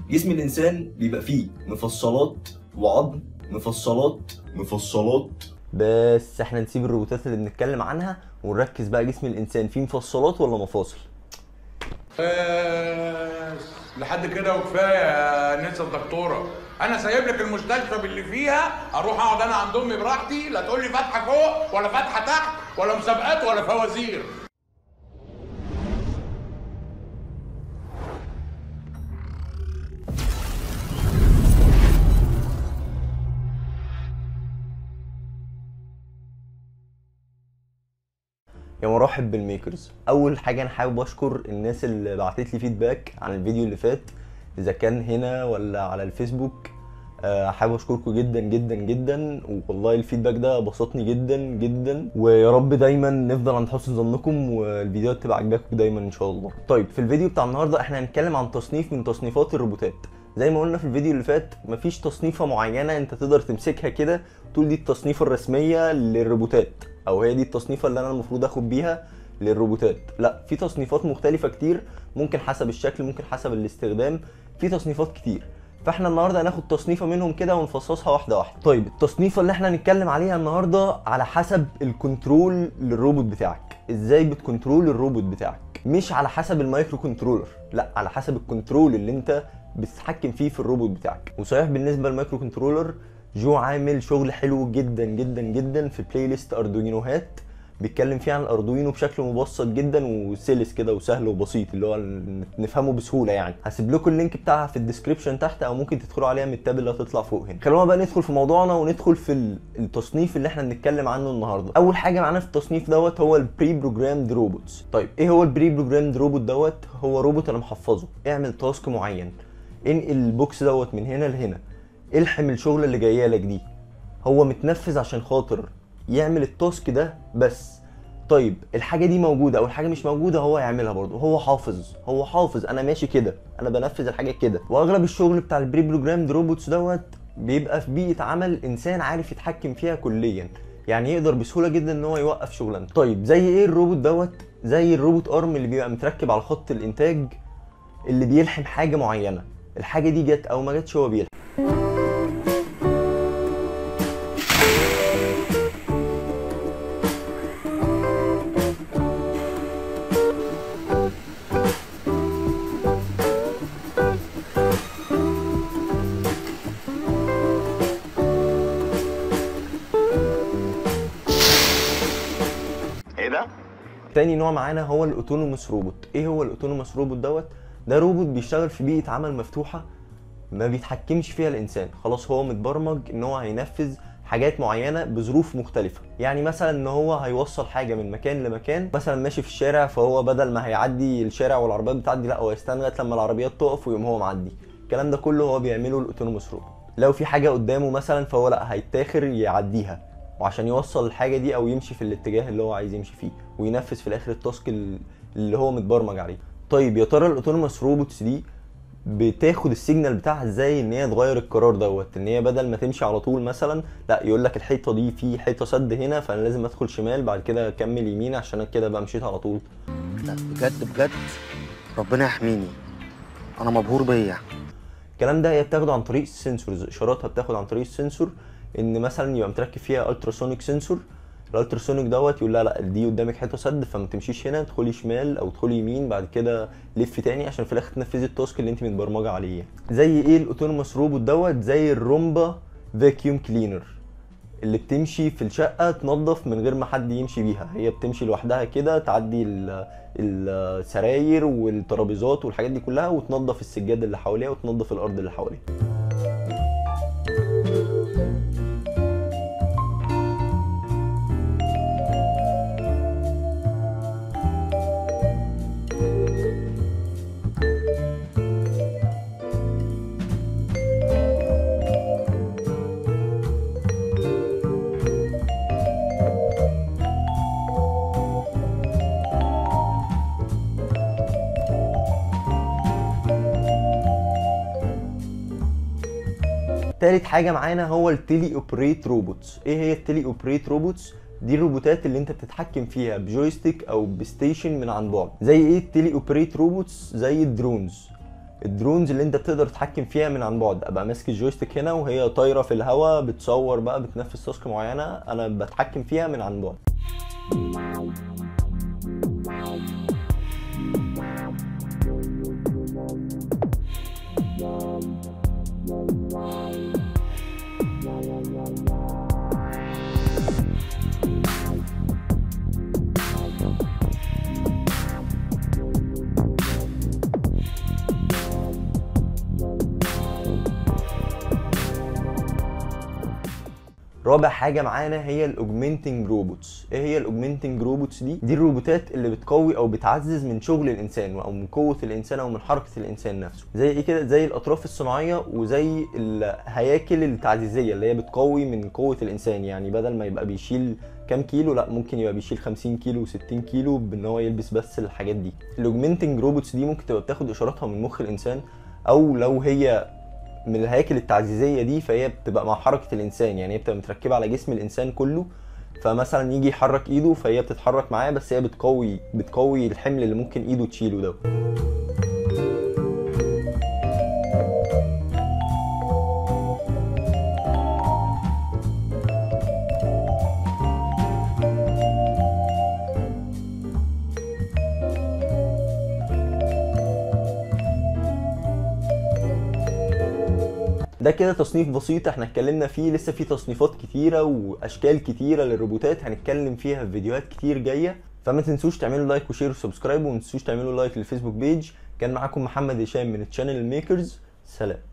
جسم الانسان بيبقى فيه مفصلات وعظم مفصلات مفصلات بس احنا نسيب الروبوتات اللي بنتكلم عنها ونركز بقى جسم الانسان فيه مفصلات ولا مفاصل بس لحد كده وكفايه يا نسا الدكتوره انا سايب لك المستشفى باللي فيها اروح اقعد انا عند امي براحتي لا تقول لي فاتحه فوق ولا فاتحه تحت ولا مسابقات ولا فوازير يا مرحب بالميكرز اول حاجه انا حابب اشكر الناس اللي بعتت لي فيدباك عن الفيديو اللي فات اذا كان هنا ولا على الفيسبوك آه، حابب اشكركم جدا جدا جدا والله الفيدباك ده بسطني جدا جدا ويا رب دايما نفضل عند حسن ظنكم والفيديوهات تبقى عجباكم دايما ان شاء الله طيب في الفيديو بتاع النهارده احنا هنتكلم عن تصنيف من تصنيفات الروبوتات زي ما قلنا في الفيديو اللي فات مفيش تصنيفه معينه انت تقدر تمسكها كده تقول دي التصنيفه الرسميه للروبوتات او هي دي التصنيفه اللي انا المفروض اخد بيها للروبوتات لا في تصنيفات مختلفه كتير ممكن حسب الشكل ممكن حسب الاستخدام في تصنيفات كتير فاحنا النهارده هناخد تصنيفه منهم كده ونفصصها واحده واحده طيب التصنيفه اللي احنا هنتكلم عليها النهارده على حسب الكنترول للروبوت بتاعك ازاي بتكنترول الروبوت بتاعك مش على حسب المايكرو كنترولر لا على حسب الكنترول اللي انت بتتحكم فيه في الروبوت بتاعك وصحيح بالنسبه للمايكرو كنترولر جو عامل شغل حلو جدا جدا جدا في بلاي ليست اردوينوهات بيتكلم فيه عن الاردوينو بشكل مبسط جدا وسلس كده وسهل وبسيط اللي هو نفهمه بسهوله يعني هسيب لكم اللينك بتاعها في الديسكربشن تحت او ممكن تدخلوا عليها من التاب اللي هتطلع فوق هنا خلونا بقى ندخل في موضوعنا وندخل في ال- التصنيف اللي احنا بنتكلم عنه النهارده اول حاجه معانا في التصنيف دوت هو البري بروجرامد روبوتس طيب ايه هو البري بروجرامد روبوت دوت هو روبوت انا محفظه اعمل تاسك معين انقل البوكس دوت من هنا لهنا الحم الشغل اللي جايه لك دي هو متنفذ عشان خاطر يعمل التاسك ده بس طيب الحاجه دي موجوده او الحاجه مش موجوده هو يعملها برضه هو حافظ هو حافظ انا ماشي كده انا بنفذ الحاجه كده واغلب الشغل بتاع البري بروجرامد روبوتس دوت بيبقى في بيئه عمل انسان عارف يتحكم فيها كليا يعني يقدر بسهوله جدا ان هو يوقف شغلانته طيب زي ايه الروبوت دوت زي الروبوت ارم اللي بيبقى متركب على خط الانتاج اللي بيلحم حاجه معينه الحاجه دي جت او ما جاتش هو بيلحم ايه ده؟ تاني نوع معانا هو الاوتونوموس روبوت ايه هو الاوتونوموس روبوت دوت ده روبوت بيشتغل في بيئه عمل مفتوحه ما بيتحكمش فيها الانسان خلاص هو متبرمج ان هو هينفذ حاجات معينه بظروف مختلفه يعني مثلا ان هو هيوصل حاجه من مكان لمكان مثلا ماشي في الشارع فهو بدل ما هيعدي الشارع والعربيات بتعدي لا هو يستنى لغايه لما العربيات تقف ويقوم هو معدي الكلام ده كله هو بيعمله الاوتونوموس روبوت لو في حاجه قدامه مثلا فهو لا هيتاخر يعديها وعشان يوصل الحاجه دي او يمشي في الاتجاه اللي هو عايز يمشي فيه وينفذ في الاخر التاسك ال- اللي هو متبرمج عليه طيب يا ترى الاوتونوموس روبوتس دي بتاخد السيجنال بتاعها ازاي ان هي تغير القرار دوت ان هي بدل ما تمشي على طول مثلا لا يقول لك الحيطه دي في حيطه سد هنا فانا لازم ادخل شمال بعد كده اكمل يمين عشان انا كده بقى مشيت على طول لا بجد بجد ربنا يحميني انا مبهور بيا الكلام ده هي بتاخده عن طريق السنسورز اشاراتها بتاخد عن طريق السنسور ان مثلا يبقى متركب فيها التراسونيك سنسور الالتراسونيك دوت يقول لا لا دي قدامك حته سد فما تمشيش هنا ادخلي شمال او ادخلي يمين بعد كده لف تاني عشان في الاخر تنفذي التاسك اللي انت متبرمجه عليه يعني. زي ايه الاوتونوموس روبوت دوت زي الرومبا فاكيوم كلينر اللي بتمشي في الشقه تنظف من غير ما حد يمشي بيها هي بتمشي لوحدها كده تعدي ال- السراير والترابيزات والحاجات دي كلها وتنظف السجاد اللي حواليها وتنظف الارض اللي حواليها تالت حاجه معانا هو التيلي اوبريت روبوتس ايه هي التيلي اوبريت روبوتس دي الروبوتات اللي انت بتتحكم فيها بجويستيك او بستيشن من عن بعد زي ايه التيلي اوبريت روبوتس زي الدرونز الدرونز اللي انت بتقدر تتحكم فيها من عن بعد ابقى ماسك الجويستيك هنا وهي طايره في الهواء بتصور بقى بتنفذ تاسك معينه انا بتحكم فيها من عن بعد رابع حاجه معانا هي الاوجمنتنج روبوتس ايه هي الاوجمنتنج روبوتس دي دي الروبوتات اللي بتقوي او بتعزز من شغل الانسان او من قوه الانسان او من حركه الانسان نفسه زي ايه كده زي الاطراف الصناعيه وزي الهياكل التعزيزيه اللي هي بتقوي من قوه الانسان يعني بدل ما يبقى بيشيل كام كيلو لا ممكن يبقى بيشيل 50 كيلو و60 كيلو بان هو يلبس بس الحاجات دي الاوجمنتنج روبوتس دي ممكن تبقى بتاخد اشاراتها من مخ الانسان او لو هي من الهياكل التعزيزيه دي فهي بتبقى مع حركه الانسان يعني هي بتبقى متركبه على جسم الانسان كله فمثلا يجي يحرك ايده فهي بتتحرك معاه بس هي بتقوي بتقوي الحمل اللي ممكن ايده تشيله ده ده كده تصنيف بسيط احنا اتكلمنا فيه لسه في تصنيفات كتيره واشكال كتيره للروبوتات هنتكلم فيها في فيديوهات كتير جايه فما تنسوش تعملوا لايك وشير وسبسكرايب وما تنسوش تعملوا لايك للفيسبوك بيج كان معاكم محمد هشام من تشانل الميكرز سلام